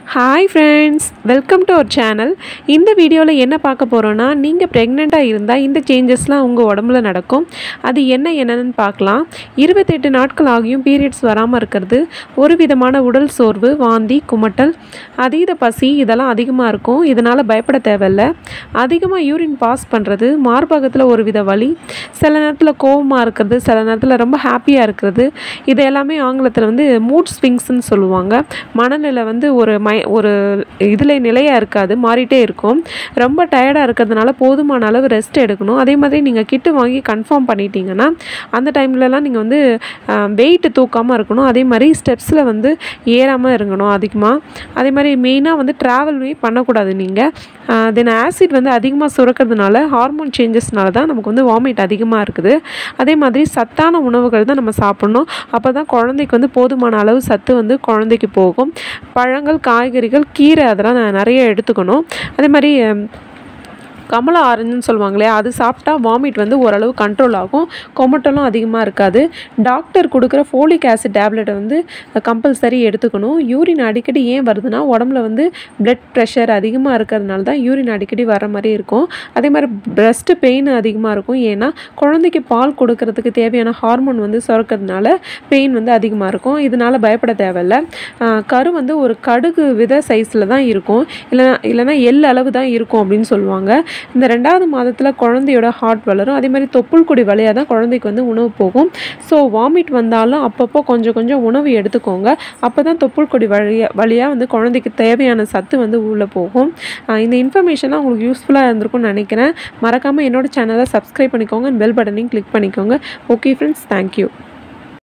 hi friends welcome to our channel இந்த வீடியோவில் என்ன பார்க்க போகிறோன்னா நீங்கள் ப்ரெக்னெண்ட்டாக இருந்தால் இந்த சேஞ்சஸ்லாம் உங்கள் உடம்புல நடக்கும் அது என்ன என்னன்னு பார்க்கலாம் இருபத்தெட்டு நாட்கள் ஆகியும் பீரியட்ஸ் வராமல் இருக்கிறது ஒரு விதமான உடல் சோர்வு வாந்தி குமட்டல் அதீத பசி இதெல்லாம் அதிகமாக இருக்கும் இதனால் பயப்பட தேவையில்ல அதிகமாக யூரின் பாஸ் பண்ணுறது மார்பகத்தில் ஒரு வித வலி சில நேரத்தில் கோவமாக இருக்கிறது சில நேரத்தில் ரொம்ப ஹாப்பியாக இருக்கிறது இது எல்லாமே ஆங்கிலத்தில் வந்து மூட் ஸ்விங்ஸ்ன்னு சொல்லுவாங்க மனநிலை வந்து ஒரு மை ஒரு இதில் நிலையாக இருக்காது மாறிட்டே இருக்கும் ரொம்ப டயர்டாக இருக்கிறதுனால போதுமான அளவு ரெஸ்ட் எடுக்கணும் அதே மாதிரி நீங்கள் கிட்டு வாங்கி கன்ஃபார்ம் பண்ணிட்டீங்கன்னா அந்த டைம்லலாம் நீங்கள் வந்து வெயிட் தூக்காமல் இருக்கணும் அதே மாதிரி ஸ்டெப்ஸில் வந்து ஏறாமல் இருக்கணும் அதிகமாக அதே மாதிரி மெயினாக வந்து ட்ராவல்வே பண்ணக்கூடாது நீங்கள் தென் ஆசிட் வந்து அதிகமாக சுரக்கிறதுனால ஹார்மோன் சேஞ்சஸ்னால தான் நமக்கு வந்து வாமிட் அதிகமாக இருக்குது அதே மாதிரி சத்தான உணவுகள் தான் நம்ம சாப்பிட்ணும் அப்போ தான் குழந்தைக்கு வந்து போதுமான அளவு சத்து வந்து குழந்தைக்கு போகும் பழங்கள் காய்கறிகள் கீரை அதெல்லாம் நான் நிறைய எடுத்துக்கணும் அதே மாதிரி அஹ், கமலா ஆரஞ்சுன்னு சொல்லுவாங்களே அது சாப்பிட்டா வாமிட் வந்து ஓரளவு கண்ட்ரோல் ஆகும் கொமட்டலும் அதிகமாக இருக்காது டாக்டர் கொடுக்குற ஃபோலிக் ஆசிட் டேப்லெட்டை வந்து கம்பல்சரி எடுத்துக்கணும் யூரின் அடிக்கடி ஏன் வருதுன்னா உடம்புல வந்து பிளட் ப்ரெஷர் அதிகமாக இருக்கிறதுனால தான் யூரின் அடிக்கடி வர மாதிரி இருக்கும் அதே மாதிரி பிரஸ்ட்டு பெயின் அதிகமாக இருக்கும் ஏன்னா குழந்தைக்கு பால் கொடுக்கறதுக்கு தேவையான ஹார்மோன் வந்து சுரக்கிறதுனால பெயின் வந்து அதிகமாக இருக்கும் இதனால் பயப்பட தேவையில்ல ஆஹ் கரு வந்து ஒரு கடுகு வித சைஸில் தான் இருக்கும் இல்லைனா இல்லைனா எல் அளவு தான் இருக்கும் அப்படின்னு சொல்லுவாங்க இந்த ரெண்டாவது மாதத்தில் குழந்தையோட ஹார்ட் வளரும் அதே மாதிரி தொப்புள் கொடி வழியாக தான் குழந்தைக்கு வந்து உணவு போகும் ஸோ வாமிட் வந்தாலும் அப்பப்போ கொஞ்சம் கொஞ்சம் உணவு எடுத்துக்கோங்க அப்போ தான் தொப்புள் கொடி வழியாக வழியாக வந்து குழந்தைக்கு தேவையான சத்து வந்து உள்ளே போகும் ஆஹ் இந்த இன்ஃபர்மேஷன்லாம் உங்களுக்கு யூஸ்ஃபுல்லாக இருந்திருக்கும்னு நினைக்கிறேன் மறக்காமல் என்னோட சேனலை சப்ஸ்கிரைப் பண்ணிக்கோங்க பெல் பட்டனையும் கிளிக் பண்ணிக்கோங்க ஓகே ஃப்ரெண்ட்ஸ் தேங்க்யூ